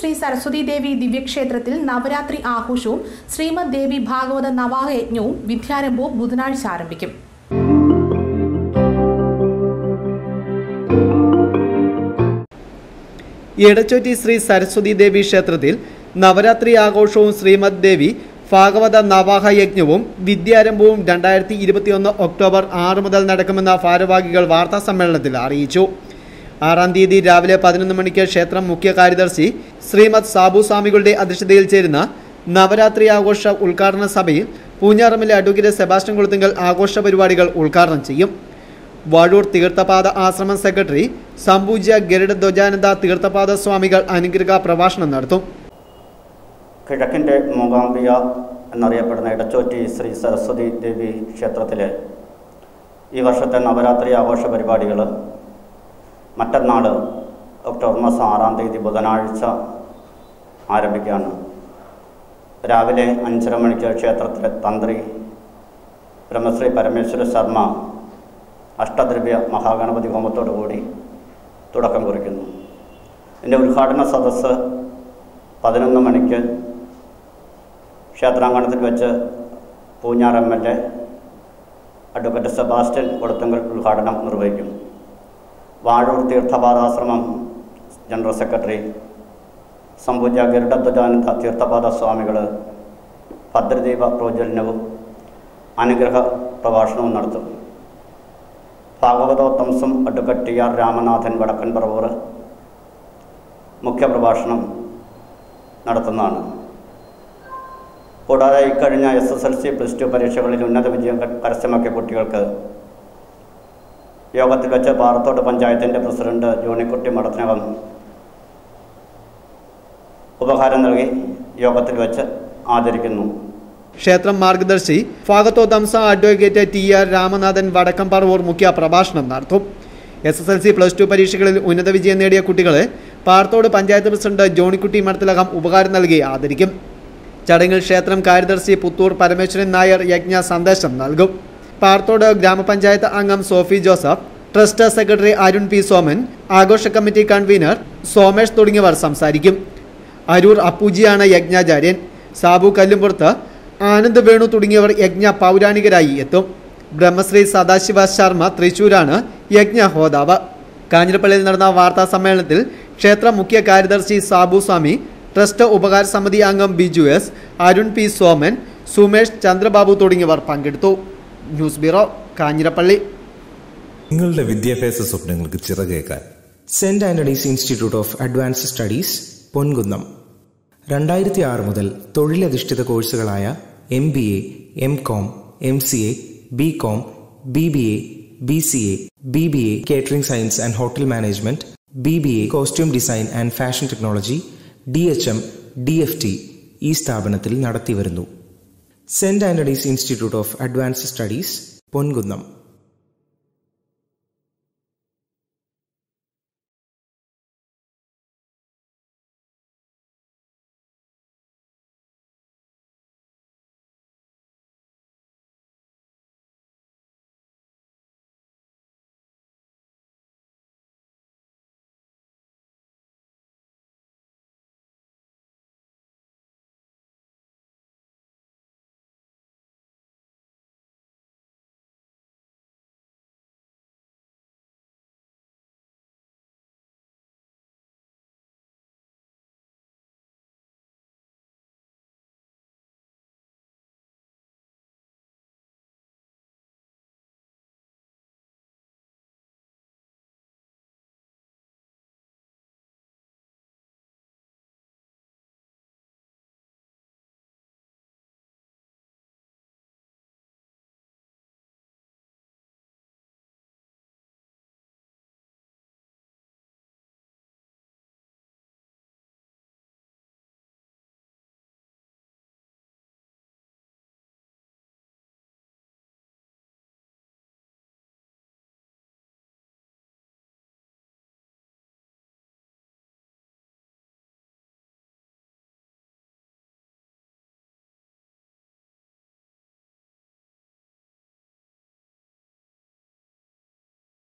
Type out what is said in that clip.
ശ്രീ സരസ്വതി ദേവി ദിവ്യക്ഷേത്രത്തിൽ നവരാത്രി ആഘോഷവും ശ്രീമദ് ദേവി ഭാഗവത നവാഹ യജ്ഞവും വിദ്യാരംഭവും ബുധനാഴ്ച ആരംഭിക്കും എടച്ചോറ്റി ശ്രീ സരസ്വതി ദേവി ക്ഷേത്രത്തിൽ നവരാത്രി ആഘോഷവും ശ്രീമദ് ദേവി ഭാഗവത നവാഹ യജ്ഞവും വിദ്യാരംഭവും രണ്ടായിരത്തി ഇരുപത്തിയൊന്ന് ഒക്ടോബർ ആറ് മുതൽ നടക്കുമെന്ന ഭാരവാഹികൾ വാർത്താ സമ്മേളനത്തിൽ അറിയിച്ചു ആറാം തീയതി രാവിലെ പതിനൊന്ന് മണിക്ക് ക്ഷേത്രം മുഖ്യ കാര്യദർശി ശ്രീമദ് സാബു സ്വാമികളുടെ അധ്യക്ഷതയിൽ ചേരുന്ന നവരാത്രി ആഘോഷ ഉദ്ഘാടന സഭയിൽ പൂഞ്ഞാറമ്മിലെ അഡ്വക്കേറ്റ് സെബാസ്റ്റ്യൻ കുളത്തിങ്കൽ ആഘോഷ പരിപാടികൾ ഉദ്ഘാടനം ചെയ്യും വാഴൂർ തീർത്ഥപാദ ആശ്രമം സെക്രട്ടറി സംപൂജ്യ ഗരുഡ ധ്വജാനന്ദ തീർത്ഥപാദ സ്വാമികൾ അനുഗ്രഹ പ്രഭാഷണം നടത്തും കിഴക്കിൻ്റെ മൂകാംബിക എന്നറിയപ്പെടുന്ന ഇടച്ചോറ്റി ശ്രീ സരസ്വതി ദേവി ക്ഷേത്രത്തിലെ ഈ വർഷത്തെ നവരാത്രി ആഘോഷ പരിപാടികൾ മറ്റന്നാൾ ഒക്ടോബർ മാസം ആറാം തീയതി ബുധനാഴ്ച ആരംഭിക്കുകയാണ് രാവിലെ അഞ്ചര മണിക്ക് ക്ഷേത്രത്തിലെ തന്ത്രി ബ്രഹ്മശ്രീ പരമേശ്വര ശർമ്മ അഷ്ടദ്രവ്യ മഹാഗണപതി ഹോമത്തോടു കൂടി തുടക്കം കുറിക്കുന്നു ഇതിൻ്റെ ഉദ്ഘാടന സദസ്സ് പതിനൊന്ന് മണിക്ക് ക്ഷേത്രാങ്കണത്തിൽ വെച്ച് Poonjar M L A advocate Sebastian Koduthankal ഉദ്ഘാടനം നിർവഹിക്കും വാഴൂർ തീർത്ഥപാദാശ്രമം ജനറൽ സെക്രട്ടറി സംപൂജ ഗരുഡധ്വജാനന്ദ തീർത്ഥപാദ സ്വാമികൾ ഭദ്രദീപ പ്രോജ്വലനവും അനുഗ്രഹ പ്രഭാഷണവും നടത്തും ഭാഗവതോത്തംസം advocate T R Ramanathan Vadakkan Paravur മുഖ്യപ്രഭാഷണം നടത്തുന്നതാണ് കൂടാതെ ഇക്കഴിഞ്ഞ S S L C plus two പരീക്ഷകളിൽ ഉന്നത വിജയം ക- കരസ്ഥമാക്കിയ കുട്ടികൾക്ക് യോഗത്തിൽ വെച്ച് പാറത്തോട് പഞ്ചായത്തിൻ്റെ പ്രസിഡന്റ് ജോണിക്കുട്ടി മടത്തിനകം ഉപഹാരം നൽകി യോഗത്തിൽ വെച്ച് ആദരിക്കുന്നു ക്ഷേത്രം മാർഗദർശി ഫാഗത്തോ തംസ അഡ്വക്കേറ്റ് ടി ആർ രാമനാഥൻ വടക്കം പറവൂർ മുഖ്യ പ്രഭാഷണം നടത്തും S S L C plus two പരീക്ഷകളിൽ ഉന്നത വിജയം നേടിയ കുട്ടികളെ പാർത്തോട് പഞ്ചായത്ത് പ്രസിഡന്റ് ജോണിക്കുട്ടി മടത്തിലകം ഉപകാരം നൽകി ആദരിക്കും ചടങ്ങിൽ ക്ഷേത്രം കാര്യദർശി പുത്തൂർ പരമേശ്വരൻ നായർ യജ്ഞ സന്ദേശം നൽകും പാർത്തോട് ഗ്രാമപഞ്ചായത്ത് അംഗം Sophie Joseph trust secretary Arun P Soman ആഘോഷ കമ്മിറ്റി കൺവീനർ സോമേഷ് തുടങ്ങിയവർ സംസാരിക്കും അരൂർ അപ്പൂജിയാണ് യജ്ഞാചാര്യൻ സാബു കല്ലുംപുറത്ത് ആനന്ദ് വേണു തുടങ്ങിയവർ യജ്ഞ പൗരാണികരായി എത്തും ബ്രഹ്മശ്രീ സദാശിവ ശർമ്മ തൃശൂരാണ് യജ്ഞ ഹോതാവ് കാഞ്ഞിരപ്പള്ളിയിൽ നടന്ന വാർത്താ സമ്മേളനത്തിൽ ക്ഷേത്ര മുഖ്യ കാര്യദർശി സാബു സ്വാമി ട്രസ്റ്റ് ഉപകാര സമിതി അംഗം ബിജു എസ് അരുൺ പി സോമൻ സുമേഷ് ചന്ദ്രബാബു തുടങ്ങിയവർ പങ്കെടുത്തു ന്യൂസ് ബ്യൂറോ കാഞ്ഞിരപ്പള്ളി നിങ്ങളുടെ വിദ്യാഭ്യാസ സ്വപ്നങ്ങൾക്ക് ചിറകേക്കാൻ Saint Antony's institute of advanced studies Ponkunnam രണ്ടായിരത്തി ആറ് മുതൽ തൊഴിലധിഷ്ഠിത കോഴ്സുകളായ M B A M com M C A B com B B A B C A B B A catering science and hotel management B B A costume design and fashion technology D H M D F T ഈ സ്ഥാപനത്തിൽ നടത്തിവരുന്നു Saint Antony's institute of advanced studies Ponkunnam